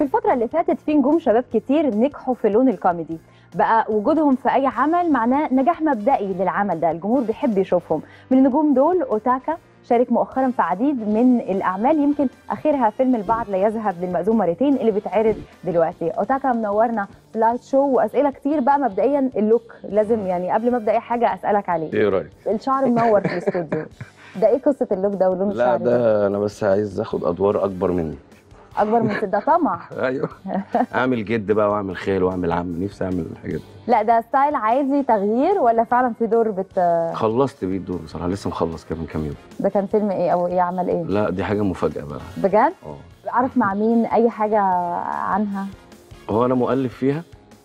في الفترة اللي فاتت في نجوم شباب كتير نجحوا في اللون الكوميدي بقى وجودهم في أي عمل معناه نجاح مبدئي للعمل ده الجمهور بيحب يشوفهم من النجوم دول أوتاكا شارك مؤخرا في عديد من الأعمال يمكن آخرها فيلم البعض لا يذهب للمأذون مرتين اللي بيتعرض دلوقتي أوتاكا منورنا في لايت شو وأسئلة كتير بقى مبدئيا اللوك لازم يعني قبل ما أبدأ أي حاجة أسألك عليه ايه رايك؟ الشعر منور في الاستوديو ده ايه قصة اللوك ده ولون لا الشعر ده؟ ده انا بس عايز اخد ادوار اكبر مني أكبر من كده طمع ايوه اعمل جد بقى واعمل خال واعمل عم نفسي اعمل الحاجات دي لا ده ستايل عادي تغيير ولا فعلا في دور بت خلصت بيه الدور بصراحه لسه مخلص كده من كام يوم ده كان فيلم ايه او ايه عمل ايه لا دي حاجه مفاجاه بقى بجد اه عارف مع مين اي حاجه عنها هو انا مؤلف فيها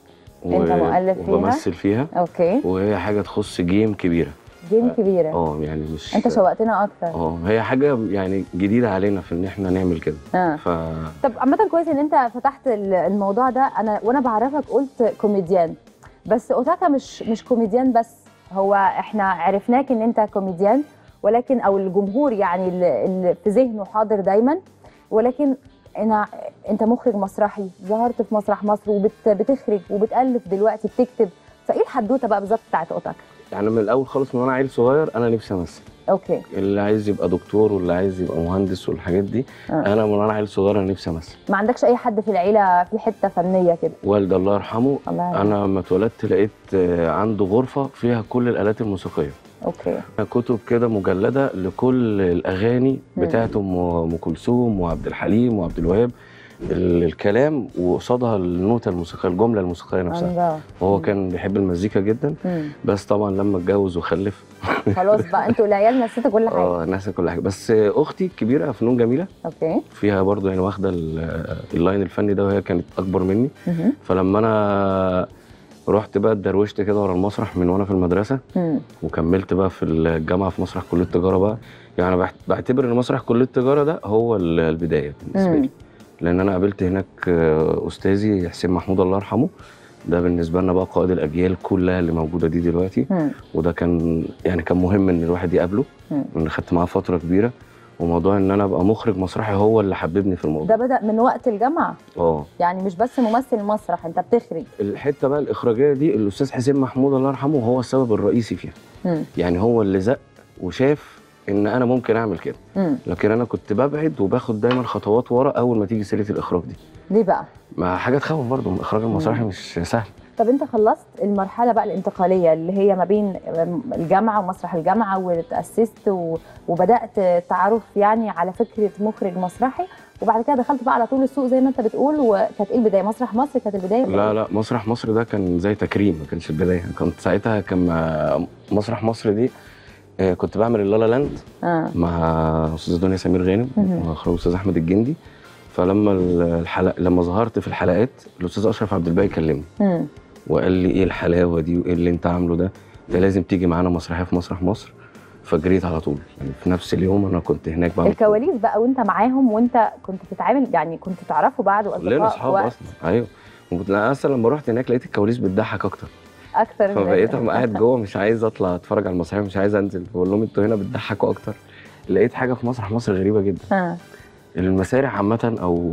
أنت مؤلف فيها؟ وبمثل فيها اوكي وهي حاجه تخص جيم كبيره جيم كبيره اه يعني مش انت شوقتنا اكتر اه هي حاجه يعني جديده علينا في ان احنا نعمل كده اه ف طب عامه كويس ان انت فتحت ال- الموضوع ده انا وانا بعرفك قلت كوميديان بس اوتاكا مش مش كوميديان بس هو احنا عرفناك ان انت كوميديان ولكن او الجمهور يعني اللي اللي في ذهنه حاضر دايما ولكن انا انت مخرج مسرحي ظهرت في مسرح مصر وبتخرج وبتالف دلوقتي بتكتب فايه الحدوته بقى بالظبط بتاعت اوتاكا يعني من الاول خالص من وانا عيل صغير انا نفسي امثل اوكي اللي عايز يبقى دكتور واللي عايز يبقى مهندس والحاجات دي آه. انا من وانا عيل صغير انا نفسي امثل ما عندكش اي حد في العيله في حته فنيه كده والدي الله يرحمه الله يرحمه. انا لما اتولدت لقيت آه، عنده غرفه فيها كل الالات الموسيقيه اوكي كتب كده مجلده لكل الاغاني مم. بتاعت ام أم كلثوم وعبد الحليم وعبد الوهاب ال- الكلام وقصادها النوتة الموسيقية الجملة الموسيقية نفسها الله وهو كان بيحب المزيكا جدا مم. بس طبعا لما اتجوز وخلف خلاص بقى انتوا العيال نسيتوا كل حاجه اه ناسي كل حاجة بس اختي الكبيرة فنون جميلة اوكي فيها برضو يعني واخدة ال- اللاين الفني ده وهي كانت اكبر مني مهم. فلما انا رحت بقى اتدروشت كده ورا المسرح من وانا في المدرسة مم. وكملت بقى في الجامعه في مسرح كليه التجاره بقى يعني بحت- بعتبر ان مسرح كليه التجاره ده هو ال- البدايه بالنسبه مم. لي لان انا قابلت هناك آه، استاذي حسين محمود الله يرحمه ده بالنسبه لنا بقى قائد الاجيال كلها اللي موجوده دي دلوقتي مم. وده كان يعني كان مهم ان الواحد يقابله مم. ان خدت معاه فتره كبيره وموضوع ان انا ابقى مخرج مسرحي هو اللي حببني في ده الموضوع بدا من وقت الجامعه اه يعني مش بس ممثل مسرح انت بتخرج الحته بقى الاخراجيه دي الاستاذ حسين محمود الله يرحمه هو السبب الرئيسي فيها مم. يعني هو اللي زق وشاف ان انا ممكن اعمل كده مم. لكن انا كنت ببعد وباخد دايما خطوات ورا اول ما تيجي سيره الاخراج دي ليه بقى ما حاجه تخوف برضه الاخراج المسرحي مم. مش سهل طب انت خلصت المرحله بقى الانتقاليه اللي هي ما بين الجامعه ومسرح الجامعه وتاسست و... وبدات تعرف يعني على فكره مخرج مسرحي وبعد كده دخلت بقى على طول السوق زي ما انت بتقول وكانت ايه البدايه مسرح مصر كانت البدايه ولا لا إيه؟ لا مسرح مصر ده كان زي تكريم ما كانش البدايه كنت ساعتها كان مع- مسرح مصر دي آه، كنت بعمل اللالا لاند اه مع استاذه دنيا سمير غانم مهم. واخراج استاذ احمد الجندي فلما الحلقه لما ظهرت في الحلقات الاستاذ اشرف عبد الباقي كلمني مم. وقال لي ايه الحلاوه دي وايه اللي انت عامله ده انت لازم تيجي معانا مسرحيه في مسرح مصر فجريت على طول يعني في نفس اليوم انا كنت هناك بعمل الكواليس بقى وانت معاهم وانت كنت بتتعامل يعني كنت تعرفوا بعض كلنا واصدقاء اصحاب وقت اصلا ايوه وكنت- انا اصلا لما رحت هناك لقيت الكواليس بتضحك اكتر اكتر من- فبقيت أبقى قاعد جوه مش عايز اطلع اتفرج على المسرحيه مش عايز انزل بقول لهم انتوا هنا بتضحكوا اكتر لقيت حاجه في مسرح مصر غريبه جدا اه المسارح عامه او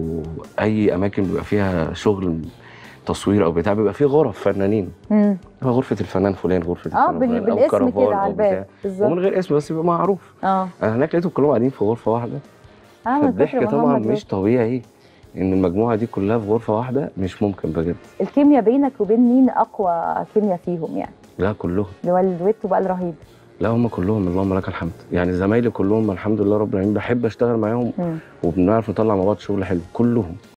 اي اماكن بيبقى فيها شغل تصوير او بتاع بيبقى فيه غرف فنانين مم. بيبقى غرفه الفنان فلان غرفه اه الفنان بال... فلان، أو بالاسم كرفان كده أو على بتاع. الباب ومن بالظبط غير اسم بس يبقى معروف اه انا هناك لقيتهم كلهم قاعدين في غرفه واحده اه من كتر فالضحك ما طبعا هم مش طبيعي ان المجموعه دي كلها في غرفه واحده مش ممكن بجد الكيمياء بينك وبين مين اقوى كيمياء فيهم يعني لا كلهم اللي هو الدويتو بقى الرهيب لا هم كلهم اللهم لك الحمد يعني زمايلي كلهم الحمد لله رب العالمين بحب اشتغل معاهم مم. وبنعرف نطلع مع بعض شغل حلو كلهم